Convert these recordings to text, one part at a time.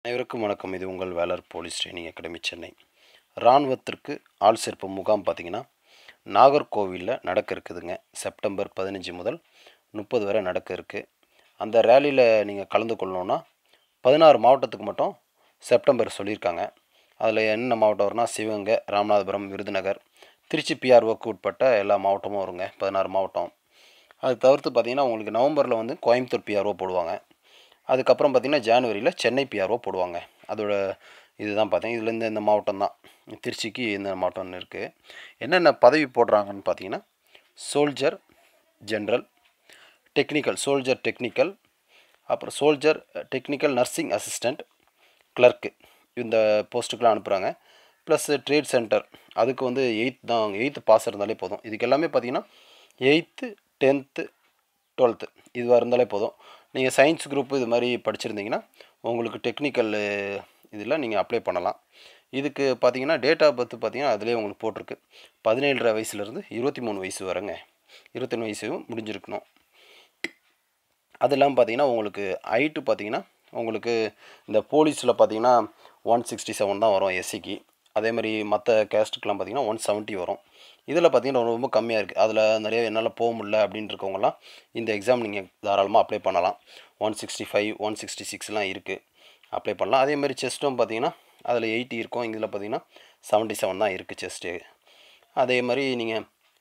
அனைவருக்கும் வணக்கம் இது உங்கள் Velar police training academy Chennai இராணுவத்திற்கு ஆள் சேர்ப்பு முகாம் பார்த்தீங்கன்னா நாகர்கோவிலில் நடக்க இருக்குதுங்க செப்டம்பர் பதினஞ்சு முதல் முப்பது வரை நடக்க இருக்குது அந்த ரேலியில் நீங்கள் கலந்து கொள்ளணுன்னா பதினாறு மாவட்டத்துக்கு மட்டும் செப்டம்பர் சொல்லியிருக்காங்க அதில் என்ன மாவட்டம் வரும்னா சிவகங்கை ராமநாதபுரம் விருதுநகர் திருச்சி பிஆர்ஓக்கு உட்பட்ட எல்லா மாவட்டமும் வருங்க பதினாறு மாவட்டம் அது தவிர்த்து பார்த்தீங்கன்னா உங்களுக்கு நவம்பரில் வந்து கோயம்புத்தூர் பிஆர்ஓ போடுவாங்க அதுக்கப்புறம் பார்த்திங்கன்னா ஜான்வரியில் சென்னை பிஆர்ஓ போடுவாங்க அதோட இதுதான் பார்த்தீங்க இதில் இந்த இந்த மாவட்டம் தான் திருச்சிக்கு இந்த மாவட்டம்னு இருக்குது என்னென்ன பதவி போடுறாங்கன்னு பார்த்தீங்கன்னா soldier general technical soldier technical அப்புறம் soldier technical nursing assistant clerk இந்த போஸ்ட்டுக்கெலாம் அனுப்புகிறாங்க ப்ளஸ் ட்ரேட் சென்டர் அதுக்கு வந்து எயித் தான் எயித்து பாஸ் இருந்தாலே போதும் இதுக்கு எல்லாமே பார்த்தீங்கன்னா எயித்து டென்த்து டுவெல்த்து இதுவாக இருந்தாலே போதும் நீங்கள் சயின்ஸ் குரூப் இது மாதிரி படிச்சிருந்தீங்கன்னா உங்களுக்கு டெக்னிக்கல் இதில் நீங்கள் அப்ளை பண்ணலாம் இதுக்கு பார்த்தீங்கன்னா டேட் ஆஃப் பர்த் பார்த்தீங்கன்னா அதிலே உங்களுக்கு போட்டிருக்கு பதினேழரை வயசுலேருந்து இருபத்தி மூணு வயசு வரங்க இருபத்தி மூணு வயசு முடிஞ்சிருக்கணும் அது இல்லாமல் பார்த்தீங்கன்னா உங்களுக்கு ஹைட்டு பார்த்தீங்கன்னா உங்களுக்கு இந்த போலீஸில் பார்த்தீங்கன்னா ஒன் சிக்ஸ்டி செவன் தான் வரும் எஸ்சிக்கு அதே மாதிரி மற்ற கேஸ்ட்டுக்கெலாம் பார்த்தீங்கன்னா ஒன் செவன்ட்டி வரும் இதில் பார்த்தீங்கன்னா ரொம்ப ரொம்ப கம்மியாக இருக்குது அதில் நிறைய என்னால் போக முடியல அப்படின்னு இருக்கவங்கலாம் இந்த எக்ஸாம் நீங்கள் தாராளமாக அப்ளை பண்ணலாம் one sixty five one sixty சிக்ஸ்லாம் இருக்குது அப்ளை பண்ணலாம் அதே மாதிரி செஸ்ட்டும் பார்த்தீங்கன்னா அதில் எயிட்டி இருக்கும் இதில் பார்த்தீங்கன்னா செவன்ட்டி செவன் தான் இருக்குது செஸ்ட்டு அதே மாதிரி நீங்கள்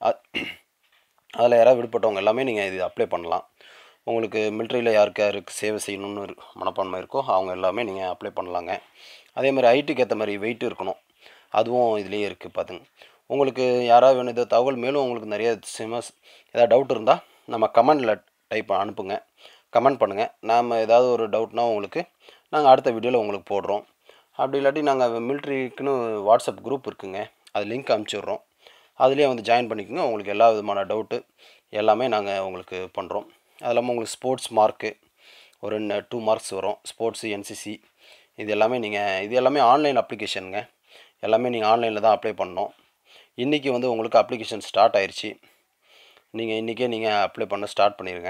அதில் யாராவது விடுபட்டவங்க எல்லாமே நீங்கள் இது அப்ளை பண்ணலாம் உங்களுக்கு மிலிட்ரியில் யாருக்கு யாருக்கு சேவை செய்யணும்னு இரு- மனப்பான்மை இருக்கோ அவங்க எல்லாமே நீங்கள் அப்ளை பண்ணலாங்க அதே மாதிரி ஹைட்டுக்கு ஏற்ற மாதிரி வெயிட் இருக்கணும் அதுவும் இதுலேயே இருக்குது பார்த்துங்க உங்களுக்கு யாராவது வேணும் இந்த தகவல் மேலும் உங்களுக்கு நிறைய சிமஸ் ஏதாவது டவுட் இருந்தால் நம்ம கமெண்டில் டைப் அனுப்புங்க கமெண்ட் பண்ணுங்கள் நாம் ஏதாவது ஒரு டவுட்னா உங்களுக்கு நாங்கள் அடுத்த வீடியோவில் உங்களுக்கு போடுறோம் அப்படி இல்லாட்டி நாங்கள் மிலிட்ரிக்குன்னு வாட்ஸ்அப் குரூப் இருக்குங்க அது லிங்க் அனுப்பிச்சிடுறோம் அதுலேயே வந்து ஜாயின் பண்ணிக்கோங்க உங்களுக்கு எல்லா விதமான டவுட்டு எல்லாமே நாங்கள் உங்களுக்கு பண்ணுறோம் அது இல்லாமல் உங்களுக்கு ஸ்போர்ட்ஸ் மார்க்கு ஒரு டூ மார்க்ஸ் வரும் ஸ்போர்ட்ஸு என்சிசி இது எல்லாமே நீங்கள் இது எல்லாமே ஆன்லைன் அப்ளிகேஷனுங்க எல்லாமே நீங்கள் ஆன்லைனில் தான் அப்ளை பண்ணணும் இன்றைக்கி வந்து உங்களுக்கு அப்ளிகேஷன் ஸ்டார்ட் ஆயிருச்சு நீங்கள் இன்றைக்கே நீங்கள் அப்ளை பண்ண ஸ்டார்ட் பண்ணிடுங்க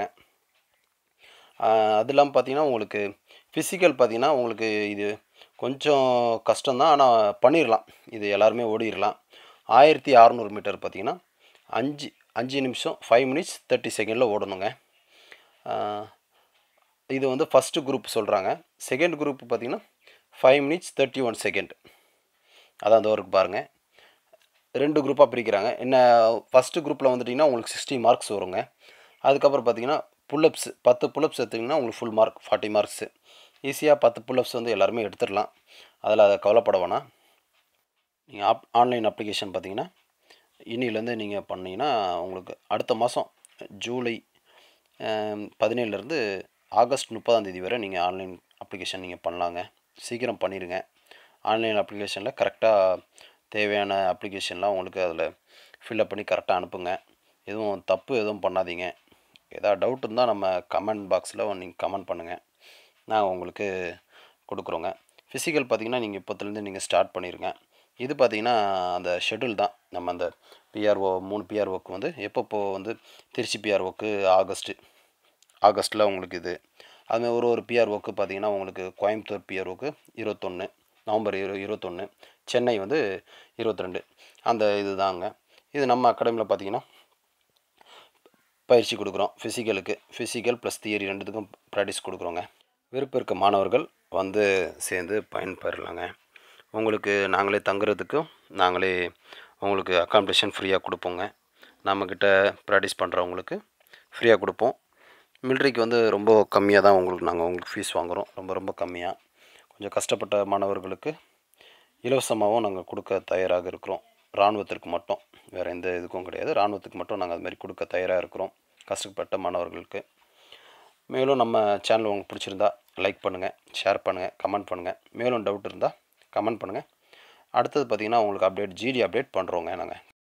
ஆஹ் அது இல்லாமல் பார்த்தீங்கன்னா உங்களுக்கு ஃபிசிக்கல் பார்த்தீங்கன்னா உங்களுக்கு இது கொஞ்சம் கஷ்டம்தான் ஆனால் பண்ணிடலாம் இது எல்லாருமே ஓடிடலாம் ஆயிரத்தி அறநூறு மீட்டர் பார்த்தீங்கன்னா அஞ்சு அஞ்சு நிமிஷம் ஃபைவ் மினிட்ஸ் தேர்ட்டி செகண்டில் ஓடணுங்க ஆஹ் இது வந்து ஃபஸ்ட்டு குரூப் சொல்கிறாங்க செகண்ட் குரூப் பார்த்தீங்கன்னா five minutes thirty one second அதான் அந்த ஒர்க் பாருங்கள் ரெண்டு குரூப்பாக பிரிக்கிறாங்க என்ன ஃபஸ்ட்டு குரூப்பில் வந்துட்டிங்கன்னா உங்களுக்கு சிக்ஸ்டி மார்க்ஸ் வருங்க அதுக்கப்புறம் பார்த்தீங்கன்னா புல்லப்ஸ் பத்து புல்லப்ஸ் எடுத்திங்கன்னா உங்களுக்கு ஃபுல் மார்க் ஃபார்ட்டி மார்க்ஸு ஈஸியாக பத்து புல்லப்ஸ் வந்து எல்லாருமே எடுத்துடலாம் அதில் அதை கவலைப்பட வேணாம் நீங்கள் ஆப் ஆன்லைன் அப்ளிகேஷன் பார்த்தீங்கன்னா இன்னிலேருந்து நீங்கள் பண்ணீங்கன்னா உங்களுக்கு அடுத்த மாதம் ஜூலை பதினேழுலேருந்து ஆகஸ்ட் முப்பதாம் தேதி வரை நீங்கள் ஆன்லைன் அப்ளிகேஷன் நீங்கள் பண்ணலாங்க சீக்கிரம் பண்ணிடுங்க ஆன்லைன் அப்ளிகேஷனில் கரெக்டாக தேவையான அப்ளிகேஷன்லாம் உங்களுக்கு அதில் ஃபில்அப் பண்ணி கரெக்டாக அனுப்புங்க எதுவும் தப்பு எதுவும் பண்ணாதீங்க ஏதாவது டவுட் இருந்தால் நம்ம கமெண்ட் பாக்ஸில் நீங்கள் கமெண்ட் பண்ணுங்கள் நான் உங்களுக்கு கொடுக்குறோங்க ஃபிசிக்கல் பார்த்தீங்கன்னா நீங்கள் இப்போத்துலேருந்து நீங்கள் ஸ்டார்ட் பண்ணிடுங்க இது பார்த்தீங்கன்னா அந்த ஷெட்யூல் தான் நம்ம அந்த பிஆர்ஓ மூணு பிஆர்ஓக்கு வந்து எப்பப்போ வந்து திருச்சி பிஆர்ஓக்கு ஆகஸ்ட்டு ஆகஸ்ட்டில் உங்களுக்கு இது அதுமாதிரி ஒரு ஒரு பிஆர்ஓக்கு பார்த்தீங்கன்னா உங்களுக்கு கோயம்புத்தூர் பிஆர்ஓக்கு இருபத்தொன்று நவம்பர் இரு இருபத்தொன்று சென்னை வந்து இருபத்திரெண்டு அந்த இது தாங்க இது நம்ம அகாடமியில் பார்த்தீங்கன்னா பயிற்சி கொடுக்குறோம் ஃபிசிக்கலுக்கு ஃபிசிக்கல் ப்ளஸ் தியரி ரெண்டுத்துக்கும் ப்ராக்டிஸ் கொடுக்குறோங்க விருப்பம் இருக்க மாணவர்கள் வந்து சேர்ந்து பயன்பெறலாங்க உங்களுக்கு நாங்களே தங்குறதுக்கும் நாங்களே உங்களுக்கு அக்காமடேஷன் ஃப்ரீயாக கொடுப்போங்க நம்மக்கிட்ட ப்ராக்டிஸ் பண்ணுறவங்களுக்கு ஃப்ரீயாக கொடுப்போம் மிலிட்ரிக்கு வந்து ரொம்ப கம்மியாக தான் உங்களுக்கு நாங்கள் உங்களுக்கு ஃபீஸ் வாங்குகிறோம் ரொம்ப ரொம்ப கம்மியாக கொஞ்சம் கஷ்டப்பட்ட மாணவர்களுக்கு இலவசமாகவும் நாங்கள் கொடுக்க தயாராக இருக்கிறோம் இராணுவத்திற்கு மட்டும் வேறு எந்த இதுக்கும் கிடையாது இராணுவத்துக்கு மட்டும் நாங்கள் அது மாதிரி கொடுக்க தயாராக இருக்கிறோம் கஷ்டப்பட்ட மாணவர்களுக்கு மேலும் நம்ம சேனல் உங்களுக்கு பிடிச்சிருந்தா லைக் பண்ணுங்கள் ஷேர் பண்ணுங்கள் கமெண்ட் பண்ணுங்கள் மேலும் டவுட் இருந்தால் கமெண்ட் பண்ணுங்கள் அடுத்தது பார்த்திங்கன்னா உங்களுக்கு அப்டேட் ஜிடி அப்டேட் பண்ணுறோங்க நாங்கள்